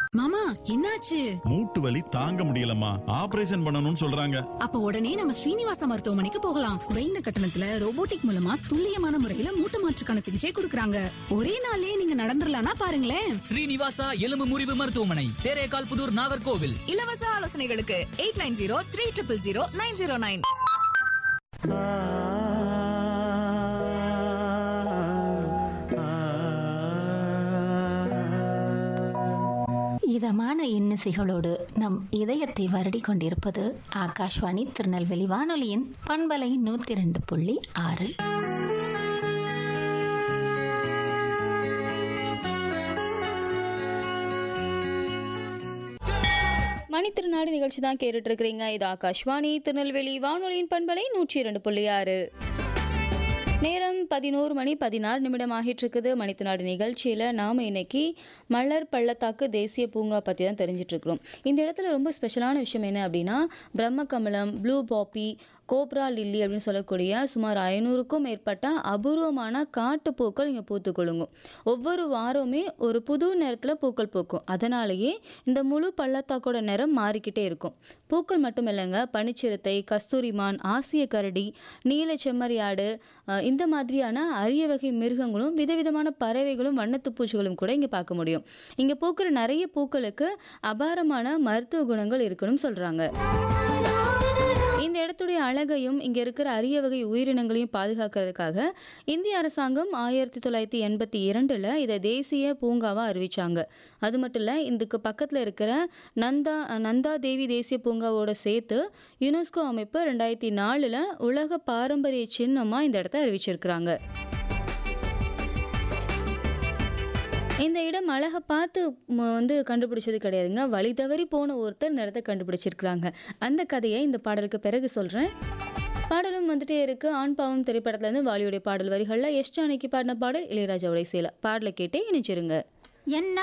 மாமா என்னாச்சு மூட்டு வலி தாங்க முடியலம்மா ஆபரேஷன் பண்ணணும்னு சொல்றாங்க அப்ப உடனே நம்ம ஸ்ரீனிவாசா மருத்துவமனைக்கு போகலாம் குறைந்த கட்டணத்துல ரோபோட்டிக் மூலமா துல்லியமான முறையில மூட்டு மாற்றுக்கான சிகிச்சை கொடுக்கறாங்க ஒரே நாள்லயே நீங்க நடந்துடலாம்னா பாருங்களேன் ஸ்ரீனிவாசா எலும்பு முறிவு மருத்துவமனை தேரேகால் புதூர் நாகர்கோவில் இலவச ஆலோசனைகளுக்கு eight nine zero three triple zero nine zero nine இதமான இன்னிசைகளோடு நம் இதயத்தை வருடி கொண்டிருப்பது ஆகாஷ்வாணி திருநெல்வேலி வானொலியின் பண்பலை நூத்தி ரெண்டு புள்ளி ஆறு மணித்திருநாடு நிகழ்ச்சி தான் கேட்டுட்டு இருக்கிறீங்க இது ஆகாஷ்வாணி திருநெல்வேலி வானொலியின் பண்பலை நூற்றி இரண்டு புள்ளி ஆறு நேரம் பதினோரு மணி பதினாறு நிமிடம் ஆகிட்டு இருக்குது மணித்திருநாடு நிகழ்ச்சியில் நாம் இன்னைக்கு மலர் பள்ளத்தாக்கு தேசிய பூங்கா பற்றி தான் தெரிஞ்சிட்டு இருக்கிறோம் இந்த இடத்துல ரொம்ப ஸ்பெஷலான விஷயம் என்ன அப்படின்னா Brahmakamalam blue poppy cobra lily அப்படின்னு சொல்லக்கூடிய சுமார் ஐநூறுக்கும் மேற்பட்ட அபூர்வமான காட்டு பூக்கள் இங்கே பூத்து குலுங்கும் ஒவ்வொரு வாரமே ஒரு புது நேரத்தில் பூக்கள் பூக்கும் அதனாலேயே இந்த முழு பள்ளத்தாக்கோட நிறம் மாறிக்கிட்டே இருக்கும் பூக்கள் மட்டும் இல்லைங்க பனிச்சிறுத்தை கஸ்தூரிமான் ஆசிய கரடி நீல செம்மறியாடு அஹ், இந்த மாதிரியான அரிய வகை மிருகங்களும் விதவிதமான பறவைகளும் வண்ணத்து பூச்சிகளும் கூட இங்கே பார்க்க முடியும் இங்கே பூக்கிற நிறைய பூக்களுக்கு அபாரமான மருத்துவ குணங்கள் இருக்குன்னு சொல்கிறாங்க இந்த இடத்துடைய அழகையும் இங்கே இருக்கிற அரிய வகை உயிரினங்களையும் பாதுகாக்கிறதுக்காக இந்திய அரசாங்கம் ஆயிரத்தி தொள்ளாயிரத்தி எண்பத்தி இரண்டில் இதை தேசிய பூங்காவாக அறிவிச்சாங்க அது மட்டும் இல்லை இதுக்கு பக்கத்தில் இருக்கிற நந்தா நந்தா தேவி தேசிய பூங்காவோட சேர்த்து யுனெஸ்கோ அமைப்பு ரெண்டாயிரத்தி நாலில் உலக பாரம்பரிய சின்னமாக இந்த இடத்த அறிவிச்சிருக்கிறாங்க இந்த இடம் அழகை பார்த்து ம, வந்து கண்டுபிடிச்சது கிடையாதுங்க வழி தவறி போன ஒருத்தர் இந்த இடத்த கண்டுபிடிச்சிருக்கிறாங்க அந்த கதையை இந்த பாடலுக்கு பிறகு சொல்கிறேன் பாடலும் வந்துட்டே இருக்கு ஆண் பாவம் திரைப்படத்துலேருந்து வாலியுடைய பாடல் வரிகளில் எஸ் ஜானகி பாடின பாடல் இளையராஜாவுடைய சேலை பாடலை கேட்டே இணைச்சிருங்க என்ன